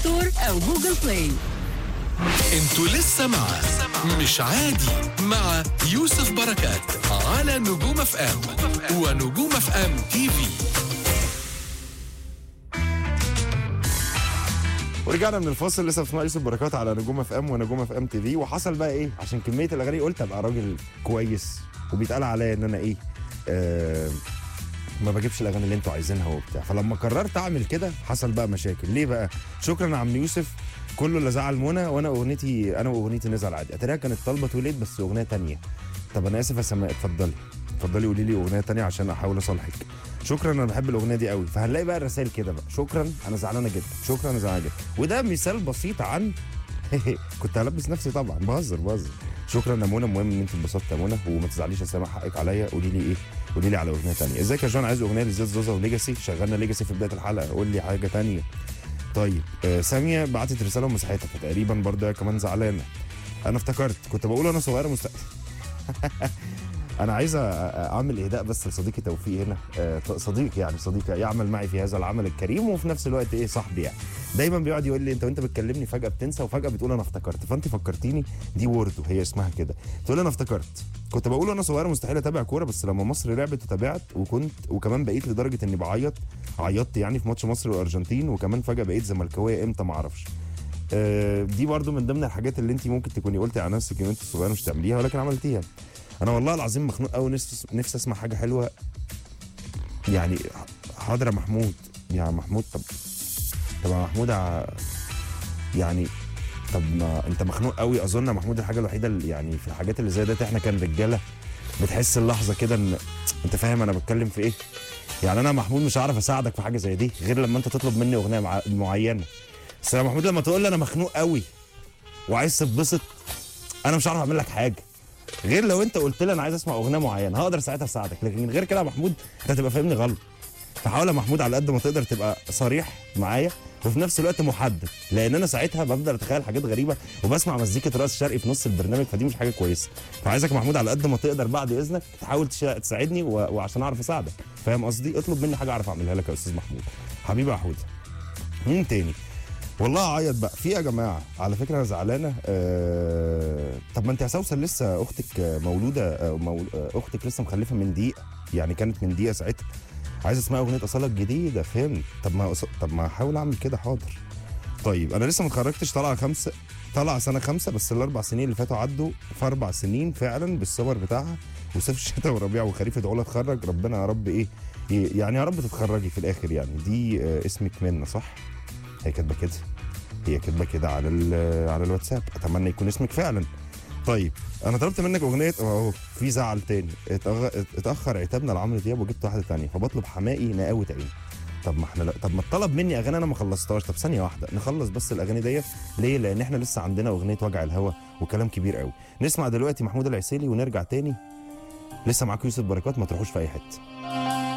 ستور او جوجل بلاي انتوا لسه مع مش عادي مع يوسف بركات على نجوم اف ام ونجوم اف ام تي في ورجعنا من الفاصل لسه بتسمع يوسف بركات على نجوم اف ام ونجوم اف ام تي في وحصل بقى ايه عشان كميه الاغاني قلت ابقى راجل كويس وبيتقال عليا ان انا ايه آه ما بجيبش الاغاني اللي انتوا عايزينها وبتاع فلما قررت اعمل كده حصل بقى مشاكل ليه بقى شكرا يا عم يوسف كله اللي زعل منى وانا اغنيتي انا واغنيتي نزل عادي اتاريها كانت طالبه توليد بس اغنيه تانية طب انا اسف يا سماء اتفضلي اتفضلي قولي لي اغنيه تانية عشان احاول اصالحك شكرا انا بحب الاغنيه دي قوي فهنلاقي بقى الرسائل كده بقى شكرا انا زعلانه جدا شكرا انا زعلانه جدا وده مثال بسيط عن كنت هلبس نفسي طبعا بهزر بهزر شكرا يا منى المهم ان انت اتبسطت يا منى وما تزعليش يا سامح حقك عليا قولي لي ايه قولي لي على اغنيه ثانيه ازيك يا جون عايز اغنيه لزياد زوزا وليجاسي شغلنا ليجاسي في بدايه الحلقه قول لي حاجه ثانيه طيب آه ساميه بعتت رساله ومسحتها فتقريبا برضه هي كمان زعلانه انا افتكرت كنت بقول انا صغيره مست... انا عايز أ- أ- اعمل اهداء بس لصديقي توفيق هنا آه، صديق يعني صديق يعمل معي في هذا العمل الكريم وفي نفس الوقت ايه صاحبي يعني دايما بيقعد يقول لي انت وانت بتكلمني فجاه بتنسى وفجاه بتقول انا افتكرت فانت فكرتيني دي ووردو هي اسمها كده تقول انا افتكرت كنت بقول انا صغيره مستحيل اتابع كوره بس لما مصر لعبت وتابعت وكنت وكمان بقيت لدرجه اني بعيط عيطت يعني في ماتش مصر والارجنتين وكمان فجاه بقيت زملكاويه امتى ما اعرفش آه، دي برضو من ضمن الحاجات اللي انت ممكن تكوني قلتي على نفسك ان انت صغيره مش تعمليها ولكن عملتيها انا والله العظيم مخنوق قوي نفسي نفسي اسمع حاجه حلوه يعني حاضر يا محمود يا محمود طب طب يا محمود ع- يعني طب ما انت مخنوق قوي اظن يا محمود الحاجه الوحيده اللي يعني في الحاجات اللي زي ديت احنا كان رجاله بتحس اللحظه كده ان انت فاهم انا بتكلم في ايه يعني انا يا محمود مش هعرف اساعدك في حاجه زي دي غير لما انت تطلب مني اغنيه مع... معينه بس يا محمود لما تقول لي انا مخنوق قوي وعايز تتبسط انا مش هعرف اعمل لك حاجه غير لو انت قلت لي انا عايز اسمع اغنيه معينه هقدر ساعتها اساعدك لكن غير كده يا محمود انت هتبقى فاهمني غلط فحاول يا محمود على قد ما تقدر تبقى صريح معايا وفي نفس الوقت محدد لان انا ساعتها بفضل اتخيل حاجات غريبه وبسمع مزيكه راس شرقي في نص البرنامج فدي مش حاجه كويسه فعايزك يا محمود على قد ما تقدر بعد اذنك تحاول تشا- تساعدني و... وعشان اعرف اساعدك فاهم قصدي اطلب مني حاجه اعرف اعملها لك يا استاذ محمود حبيبي يا حوده مين تاني والله اعيط بقى في إيه يا جماعه على فكره انا زعلانه آه... طب ما انت يا سوسن لسه اختك آه، مولوده آه، مول... آه، اختك لسه مخلفه من دقيقه يعني كانت من دقيقه ساعتها عايز اسمع اغنيه اصاله الجديده فهمت طب ما أص... طب ما احاول اعمل كده حاضر طيب انا لسه ما اتخرجتش طالعه خمسه طالعه سنه خمسه بس الاربع سنين اللي فاتوا عدوا في اربع سنين فعلا بالصور بتاعها وصيف الشتاء وربيع وخريف ادعوا لها اتخرج ربنا يا رب ايه ي- يعني يا رب تتخرجي في الاخر يعني دي آه، اسمك منى صح؟ هي كاتبه كده هي كاتبه كده على ال- على الواتساب اتمنى يكون اسمك فعلا طيب انا طلبت منك اغنيه اهو في زعل تاني اتأغ- اتاخر عتابنا لعمرو دياب وجبت واحده تانية فبطلب حمائي نقاوه عين طب ما احنا لا طب ما اتطلب مني اغاني انا ما خلصتهاش طب ثانيه واحده نخلص بس الاغاني ديت ليه لان احنا لسه عندنا اغنيه وجع الهوا وكلام كبير قوي نسمع دلوقتي محمود العسيلي ونرجع تاني لسه معاكم يوسف بركات ما تروحوش في اي حته